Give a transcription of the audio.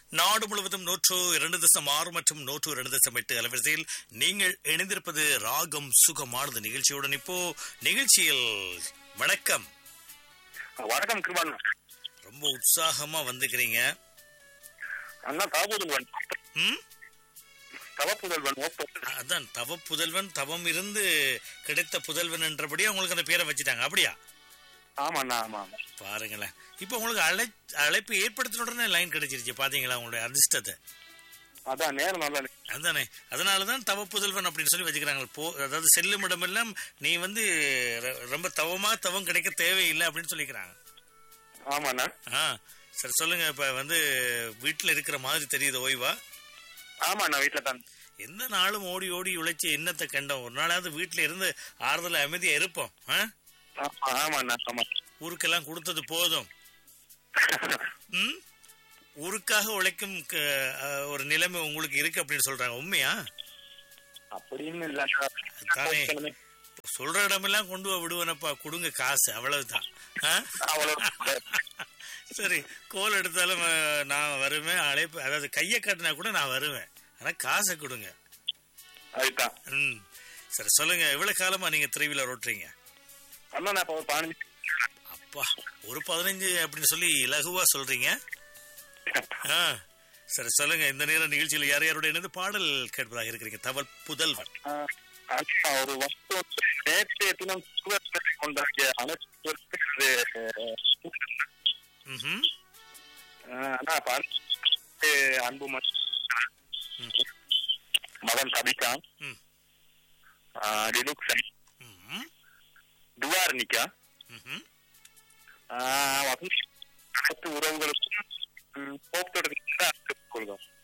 நாடு முழுவதும் நூற்று இரண்டு தசம் ஆறு மற்றும் நூற்று இரண்டு தசம் எட்டு அலைவரிசையில் நீங்கள் இணைந்திருப்பது ராகம் சுகமானது நிகழ்ச்சியுடன் இப்போ நிகழ்ச்சியில் வணக்கம் வணக்கம் கிருபான் ரொம்ப உற்சாகமா வந்துக்கிறீங்க அண்ணா தவப்புதல்வன் ம் தவப்புதல்வன் ஓப்போ அதான் தவ புதல்வன் தவம் இருந்து கிடைத்த புதல்வன் என்றபடியே உங்களுக்கு அந்த பேரை வச்சுட்டாங்க அப்படியா ஆமா அண்ணா ஆமா ஆமா பாருங்களேன் இப்போ உங்களுக்கு அழை அழைப்பு ஏற்படுத்தின உடனே லைன் கிடைச்சிருச்சு பாத்தீங்களா உங்களுடைய அதிர்ஷ்டத்தை அதான் நேரம் நல்லா இருக்கு. அதுதானே அதனாலதான் தவ புதல்வன் அப்படின்னு சொல்லி வச்சுக்கிறாங்க போ அதாவது செல்லும் இடமெல்லாம் நீ வந்து ர- ரொம்ப தவமா தவம் கிடைக்க தேவையில்லை அப்படின்னு சொல்லிக்கிறாங்க ஆமா அண்ணா ஆ சரி சொல்லுங்க இப்ப வந்து வீட்டுல இருக்கிற மாதிரி தெரியுது ஓய்வா ஆமா அண்ணா வீட்டுல தான் எந்த நாளும் ஓடி ஓடி உழைச்சி என்னத்தை கண்டோம் ஒரு நாளாவது வீட்டுல இருந்து ஆறுதல் அமைதியா இருப்போம் ஆ? ஆமா ஆமா அண்ணா ஆமா ஊருக்கெல்லாம் கொடுத்தது போதும் ம் ஊருக்காக உழைக்கும் க- அஹ், ஒரு நிலைமை உங்களுக்கு இருக்கு அப்படின்னு சொல்றாங்க உண்மையா அப்படின்னு இல்ல தானே. அண்ணா. சொல்ற இடமெல்லாம் கொண்டு போய் விடுவேனப்பா கொடுங்க காசு அவ்வளவுதான் ஆ? அவ்வளவு சரி கோல் எடுத்தாலும் அஹ், நான் வருவேன் அழைப்பு அதாவது கையை கட்டினா கூட நான் வருவேன் ஆனா காசை கொடுங்க அதுதான் ம் சரி சொல்லுங்க எவ்வளவு காலமா நீங்க திருவிழா ஓட்டுறீங்க அண்ணா நான் இப்ப ஒரு பதினஞ்சு அப்பா ஒரு பதினஞ்சு அப்படின்னு சொல்லி இலகுவா சொல்றீங்க ஆ சரி சொல்லுங்க இந்த நேரம் நிகழ்ச்சியில் யார் யாரோட இணைந்து பாடல் கேட்பதாக இருக்கிறீங்க தவல் புதல்வன் ஆ, அண்ணா ஒரு வஸ்து வந்து நேற்றைய தினம் சுகத்தை கொண்டாடிய அனைத்து ம்ஹும். அண்ணா பதினஞ்சு அன்பு மகன் ம். மகன் கபிகா ம். லினுக் ம்ஹும். துவார்னிகா ம்ஹும். ஆஹ் வந்து அனைத்து உறவுகளுக்கும் ம், போக்கு தொடர்ந்து கொள்கிறோம்